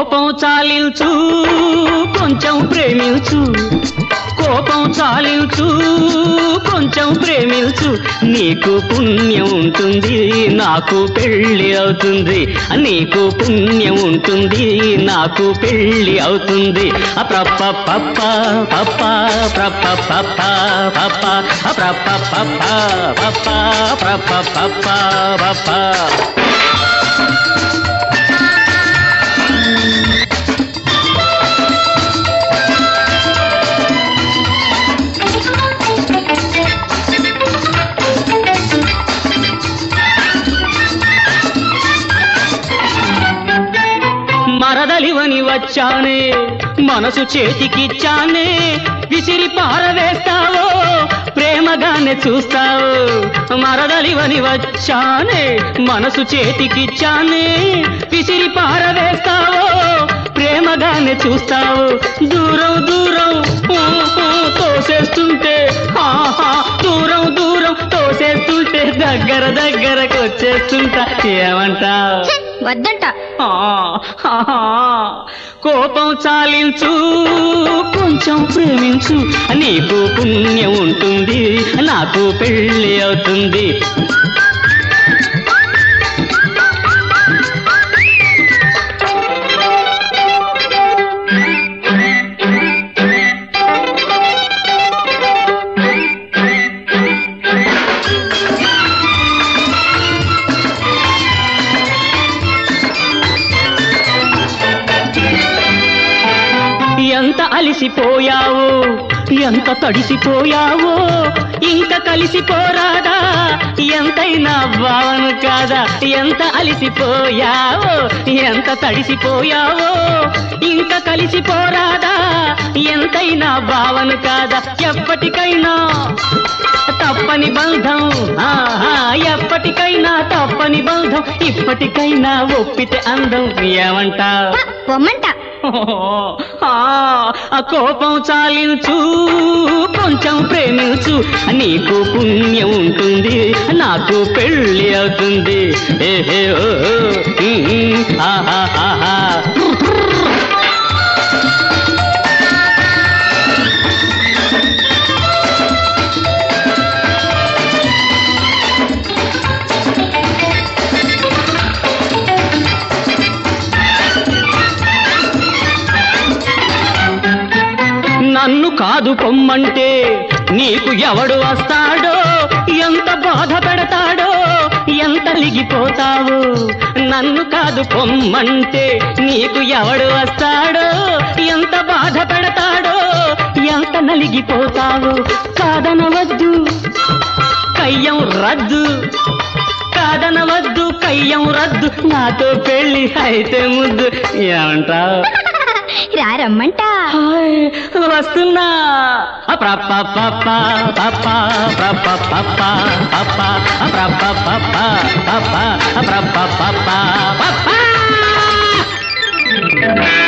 కోపం చాలించు కొంచెం ప్రేమించు కోపం చాలించు కొంచెం ప్రేమించు నీకు పుణ్యం ఉంటుంది నాకు పెళ్ళి అవుతుంది నీకు పుణ్యం ఉంటుంది నాకు పెళ్ళి అవుతుంది అప్రప్ప పప్ప పప్ప ప్రప్ప పప్ప పప్ప అప్రప్ప పప్ప పప్ప ప్రప్ప పప్ప పప్ప మరదలివని వచ్చానే మనసు చేతికిచ్చానే విసిరి పారవేస్తావో ప్రేమగానే చూస్తావు మరదలివని వచ్చానే మనసు చేతికిచ్చానే విసిరి పారవేస్తావో ప్రేమగానే చూస్తావు దూరం దూరం ఊ, ఊ, తోసేస్తుంటే ఆహా దూరం దూరం తోసేస్తుంటే దగ్గర దగ్గరకు వచ్చేస్తుంటా ఏమంటావు ఛే, వద్దంట ఆ, ఆహా. కోపం చాలించు కొంచెం ప్రేమించు నీకు పుణ్యం ఉంటుంది నాకు పెళ్ళి అవుతుంది ఎంత అలిసిపోయావో ఎంత తడిసిపోయావో ఇంకా కలిసిపోరాదా ఎంతైనా భావన కాదా ఎంత అలిసిపోయావో ఎంత తడిసిపోయావో ఇంకా కలిసిపోరాదా ఎంతైనా భావన కాదా ఎప్పటికైనా తప్పని బంధం ఆహా, ఎప్పటికైనా తప్పని బంధం ఇప్పటికైనా ఒప్పితే అందం ఏమంటావ్ ప, పొమ్మంట ఆ ఆ కోపం చాలించు కొంచెం ప్రేమించు నీకు పుణ్యం ఉంటుంది నాకు పెళ్ళి అవుతుంది ఏహే ఓ ఓ, ఉమ్, ఉమ్, ఆహా, ఆహా. నన్ను కాదు పొమ్మంటే నీకు ఎవడు వస్తాడో ఎంత బాధ పెడతాడో ఎంత లిగిపోతావు నన్ను కాదు పొమ్మంటే నీకు ఎవడు వస్తాడో ఎంత బాధ పెడతాడో ఎంత నలిగిపోతావు కాదనవద్దు కయ్యం రద్దు కాదనవద్దు కయ్యం రద్దు నాతో పెళ్ళి అయితే ముద్దు ఏమంటావు రా రమ్మంట హాయ్ వస్తున్నా ప్రప్ప పప్ప పప్ప ప్రప్ప పప్ప పప్ప ప్రప్ప పప్ప పప్ప ప్రప్ప పప్ప పప్ప